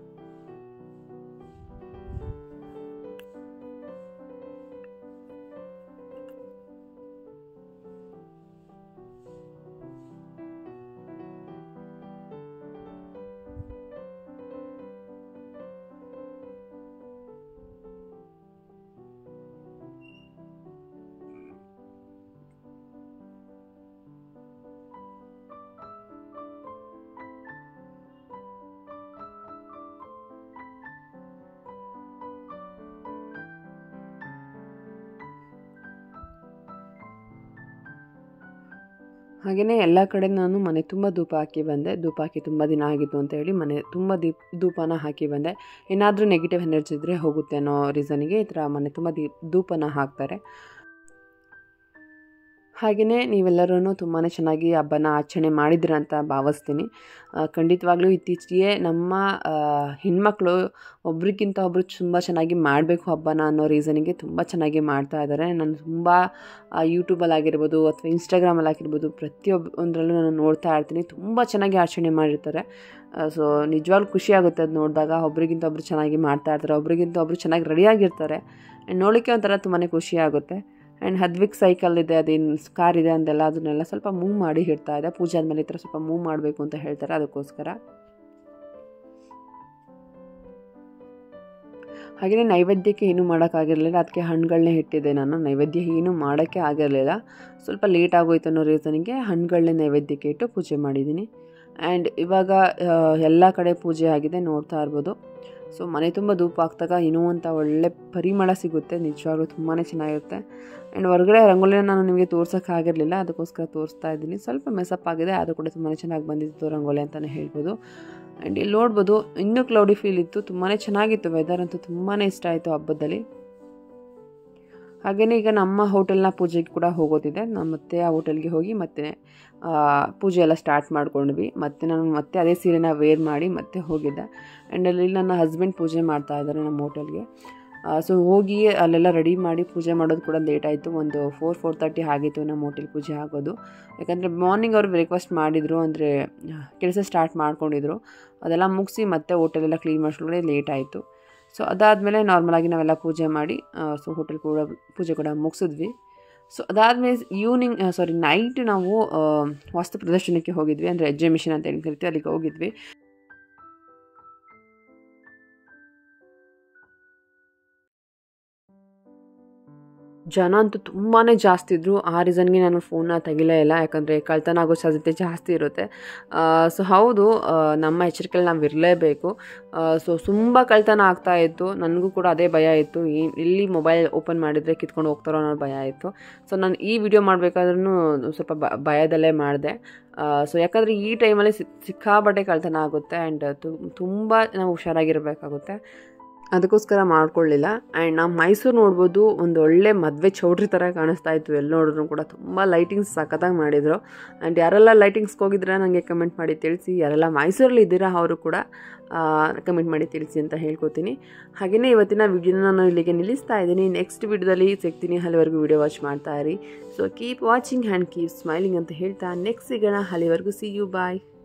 ಹಾಗೆಯೇ ಎಲ್ಲ ಕಡೆ ನಾನು ಮನೆ ತುಂಬ ಧೂಪ ಹಾಕಿ ಬಂದೆ ಧೂಪ ಹಾಕಿ ತುಂಬ ದಿನ ಆಗಿತ್ತು ಅಂತ ಹೇಳಿ ಮನೆ ತುಂಬ ದೀಪ್ ಧೂಪನ ಹಾಕಿ ಬಂದೆ ಏನಾದರೂ ನೆಗೆಟಿವ್ ಎನರ್ಜಿ ಇದ್ದರೆ ಹೋಗುತ್ತೆ ಅನ್ನೋ ರೀಸನ್ಗೆ ಈ ಥರ ಮನೆ ತುಂಬ ದೀಪ್ ಧೂಪನ ಹಾಕ್ತಾರೆ ಹಾಗೆಯೇ ನೀವೆಲ್ಲರೂ ತುಂಬಾ ಚೆನ್ನಾಗಿ ಹಬ್ಬನ ಆಚರಣೆ ಮಾಡಿದ್ದೀರ ಅಂತ ಭಾವಿಸ್ತೀನಿ ಖಂಡಿತವಾಗ್ಲೂ ಇತ್ತೀಚೆಗೆ ನಮ್ಮ ಹೆಣ್ಮಕ್ಳು ಒಬ್ರಿಗಿಂತ ಒಬ್ಬರು ತುಂಬ ಚೆನ್ನಾಗಿ ಮಾಡಬೇಕು ಹಬ್ಬನ ಅನ್ನೋ ರೀಸನಿಗೆ ತುಂಬ ಚೆನ್ನಾಗಿ ಮಾಡ್ತಾ ಇದ್ದಾರೆ ನಾನು ತುಂಬ ಯೂಟ್ಯೂಬಲ್ಲಿ ಆಗಿರ್ಬೋದು ಅಥವಾ ಇನ್ಸ್ಟಾಗ್ರಾಮಲ್ಲಿ ಆಗಿರ್ಬೋದು ಪ್ರತಿಯೊಬ್ಬ ಒಂದರಲ್ಲೂ ನಾನು ನೋಡ್ತಾ ಇರ್ತೀನಿ ತುಂಬ ಚೆನ್ನಾಗಿ ಆಚರಣೆ ಮಾಡಿರ್ತಾರೆ ಸೊ ನಿಜವಾಗ್ಲೂ ಖುಷಿ ಆಗುತ್ತೆ ಅದು ನೋಡಿದಾಗ ಒಬ್ರಿಗಿಂತ ಒಬ್ರು ಚೆನ್ನಾಗಿ ಮಾಡ್ತಾ ಇರ್ತಾರೆ ಒಬ್ರಿಗಿಂತ ಒಬ್ರು ಚೆನ್ನಾಗಿ ರೆಡಿಯಾಗಿರ್ತಾರೆ ಆ್ಯಂಡ್ ನೋಡಲಿಕ್ಕೆ ಒಂಥರ ತುಂಬಾ ಖುಷಿ ಆಗುತ್ತೆ ಆ್ಯಂಡ್ ಹದ್ವಿಕ್ ಸೈಕಲ್ ಇದೆ ಅದೇನು ಕಾರ್ ಇದೆ ಅಂತೆಲ್ಲ ಅದನ್ನೆಲ್ಲ ಸ್ವಲ್ಪ ಮೂವ್ ಮಾಡಿ ಇಡ್ತಾ ಇದೆ ಪೂಜೆ ಆದಮೇಲೆ ಈ ಥರ ಸ್ವಲ್ಪ ಮೂವ್ ಮಾಡಬೇಕು ಅಂತ ಹೇಳ್ತಾರೆ ಅದಕ್ಕೋಸ್ಕರ ಹಾಗೆಯೇ ನೈವೇದ್ಯಕ್ಕೆ ಏನೂ ಮಾಡೋಕ್ಕಾಗಿರಲಿಲ್ಲ ಅದಕ್ಕೆ ಹಣ್ಣುಗಳನ್ನೇ ಇಟ್ಟಿದ್ದೆ ನಾನು ನೈವೇದ್ಯ ಏನೂ ಮಾಡೋಕ್ಕೆ ಆಗಿರಲಿಲ್ಲ ಸ್ವಲ್ಪ ಲೇಟ್ ಆಗೋಯ್ತು ಅನ್ನೋ ರೀಸನಿಗೆ ಹಣ್ಣುಗಳನ್ನೇ ನೈವೇದ್ಯಕ್ಕೆ ಇಟ್ಟು ಪೂಜೆ ಮಾಡಿದ್ದೀನಿ ಆ್ಯಂಡ್ ಇವಾಗ ಎಲ್ಲ ಕಡೆ ಪೂಜೆ ಆಗಿದೆ ನೋಡ್ತಾ ಇರ್ಬೋದು ಸೊ ಮನೆ ತುಂಬ ಧೂಪ ಹಾಕ್ದಾಗ ಏನೋ ಅಂತ ಒಳ್ಳೆ ಪರಿಮಳ ಸಿಗುತ್ತೆ ನಿಜವಾಗ್ಲೂ ತುಂಬಾ ಚೆನ್ನಾಗಿರುತ್ತೆ ಆ್ಯಂಡ್ ಹೊರಗಡೆ ರಂಗೋಲಿನ ನಾನು ನಿಮಗೆ ತೋರ್ಸೋಕ್ಕಾಗಿರಲಿಲ್ಲ ಅದಕ್ಕೋಸ್ಕರ ತೋರಿಸ್ತಾ ಇದ್ದೀನಿ ಸ್ವಲ್ಪ ಮೆಸಪ್ ಆಗಿದೆ ಅದು ಕೂಡ ತುಂಬಾ ಚೆನ್ನಾಗಿ ಬಂದಿತ್ತು ರಂಗೋಲಿ ಅಂತಲೇ ಹೇಳ್ಬೋದು ಆ್ಯಂಡ್ ಇಲ್ಲಿ ನೋಡ್ಬೋದು ಇನ್ನೂ ಕ್ಲೌಡಿ ಫೀಲ್ ಇತ್ತು ತುಂಬಾ ಚೆನ್ನಾಗಿತ್ತು ವೆದರ್ ಅಂತೂ ತುಂಬಾ ಇಷ್ಟ ಆಯಿತು ಹಬ್ಬದಲ್ಲಿ ಹಾಗೆಯೇ ಈಗ ನಮ್ಮ ಹೋಟೆಲ್ನ ಪೂಜೆಗೆ ಕೂಡ ಹೋಗೋದಿದೆ ನಾನು ಮತ್ತೆ ಆ ಹೋಟೆಲ್ಗೆ ಹೋಗಿ ಮತ್ತೆ ಪೂಜೆ ಎಲ್ಲ ಸ್ಟಾರ್ಟ್ ಮಾಡ್ಕೊಂಡ್ವಿ ಮತ್ತು ನಾನು ಮತ್ತೆ ಅದೇ ಸೀರೆನ ವೇರ್ ಮಾಡಿ ಮತ್ತೆ ಹೋಗಿದ್ದೆ ಆ್ಯಂಡ್ ಅಲ್ಲಿ ನನ್ನ ಹಸ್ಬೆಂಡ್ ಪೂಜೆ ಮಾಡ್ತಾ ಇದ್ದಾರೆ ನಮ್ಮ ಹೋಟೆಲ್ಗೆ ಸೊ ಹೋಗಿ ಅಲ್ಲೆಲ್ಲ ರೆಡಿ ಮಾಡಿ ಪೂಜೆ ಮಾಡೋದು ಕೂಡ ಲೇಟ್ ಆಯಿತು ಒಂದು ಫೋರ್ ಫೋರ್ ತರ್ಟಿ ಆಗಿತ್ತು ನಮ್ಮ ಹೋಟೆಲ್ ಪೂಜೆ ಆಗೋದು ಯಾಕಂದರೆ ಮಾರ್ನಿಂಗ್ ಅವರು ಬ್ರೇಕ್ಫಾಸ್ಟ್ ಮಾಡಿದರು ಅಂದರೆ ಕೆಲಸ ಸ್ಟಾರ್ಟ್ ಮಾಡ್ಕೊಂಡಿದ್ರು ಅದೆಲ್ಲ ಮುಗಿಸಿ ಮತ್ತೆ ಹೋಟೆಲೆಲ್ಲ ಕ್ಲೀನ್ ಮಾಡಿಸ್ಕೊಳ್ಳೋದೇ ಲೇಟ್ ಆಯಿತು ಸೊ ಅದಾದಮೇಲೆ ನಾರ್ಮಲಾಗಿ ನಾವೆಲ್ಲ ಪೂಜೆ ಮಾಡಿ ಸೊ ಹೋಟೆಲ್ ಕೂಡ ಪೂಜೆ ಕೂಡ ಮುಗಿಸಿದ್ವಿ ಸೊ ಅದಾದಮೇಲೆ ಈವ್ನಿಂಗ್ ಸಾರಿ ನೈಟ್ ನಾವು ವಾಸ್ತು ಪ್ರದರ್ಶನಕ್ಕೆ ಹೋಗಿದ್ವಿ ಅಂದರೆ ಎಕ್ಸಿಬಿಷನ್ ಅಂತ ಹೇಳಿ ಕರಿತೀವಿ ಅಲ್ಲಿಗೆ ಹೋಗಿದ್ವಿ ಜನ ಅಂತೂ ತುಂಬಾ ಜಾಸ್ತಿ ಇದ್ದರು ಆ ರೀಸನ್ಗೆ ನಾನು ಫೋನ್ನ ತೆಗಿಲೇ ಇಲ್ಲ ಯಾಕಂದರೆ ಕಳ್ತನ ಆಗೋ ಸಾಧ್ಯತೆ ಜಾಸ್ತಿ ಇರುತ್ತೆ ಸೊ ಹೌದು ನಮ್ಮ ಎಚ್ಚರಿಕೆಯಲ್ಲಿ ನಾವು ಇರಲೇಬೇಕು ಸೊ ತುಂಬ ಕಳ್ತನ ಆಗ್ತಾ ಇತ್ತು ನನಗೂ ಕೂಡ ಅದೇ ಭಯ ಇತ್ತು ಎಲ್ಲಿ ಮೊಬೈಲ್ ಓಪನ್ ಮಾಡಿದರೆ ಕಿತ್ಕೊಂಡು ಹೋಗ್ತಾರೋ ಅನ್ನೋ ಭಯ ಇತ್ತು ಸೊ ನಾನು ಈ ವಿಡಿಯೋ ಮಾಡಬೇಕಾದ್ರೂ ಸ್ವಲ್ಪ ಬ ಭಯದಲ್ಲೇ ಮಾಡಿದೆ ಸೊ ಯಾಕಂದರೆ ಈ ಟೈಮಲ್ಲಿ ಸಿಕ್ಕಾಬಟ್ಟೆ ಕಳ್ತನ ಆಗುತ್ತೆ ಆ್ಯಂಡ್ ತುಂಬ ನಾವು ಹುಷಾರಾಗಿರಬೇಕಾಗುತ್ತೆ ಅದಕ್ಕೋಸ್ಕರ ಮಾಡ್ಕೊಳ್ಳಿಲ್ಲ ಆ್ಯಂಡ್ ನಾವು ಮೈಸೂರು ನೋಡ್ಬೋದು ಒಂದು ಒಳ್ಳೆ ಮದುವೆ ಚೌಟ್ರಿ ಥರ ಕಾಣಿಸ್ತಾ ಇತ್ತು ಎಲ್ಲಿ ನೋಡಿದ್ರು ಕೂಡ ತುಂಬ ಲೈಟಿಂಗ್ಸ್ ಸಖತ್ತಾಗಿ ಮಾಡಿದರು ಆ್ಯಂಡ್ ಯಾರೆಲ್ಲ ಲೈಟಿಂಗ್ಸ್ಗೆ ಹೋಗಿದ್ರೆ ನನಗೆ ಕಮೆಂಟ್ ಮಾಡಿ ತಿಳಿಸಿ ಯಾರೆಲ್ಲ ಮೈಸೂರಲ್ಲಿ ಇದ್ದೀರಾ ಅವರು ಕೂಡ ಕಮೆಂಟ್ ಮಾಡಿ ತಿಳಿಸಿ ಅಂತ ಹೇಳ್ಕೊತೀನಿ ಹಾಗೆಯೇ ಇವತ್ತಿನ ವಿಡಿಯೋನ ನಾನು ಇಲ್ಲಿಗೆ ನಿಲ್ಲಿಸ್ತಾ ಇದ್ದೀನಿ ನೆಕ್ಸ್ಟ್ ವಿಡಿಯೋದಲ್ಲಿ ಸಿಗ್ತೀನಿ ಅಲ್ಲಿವರೆಗೂ ವಿಡಿಯೋ ವಾಚ್ ಮಾಡ್ತಾ ಇರಿ so keep watching and keep smiling ಅಂತ ಹೇಳ್ತಾ ನೆಕ್ಸ್ಟ್ ಸಿಗೋಣ ಅಲ್ಲಿವರೆಗೂ ಸಿ ಯು ಬಾಯ್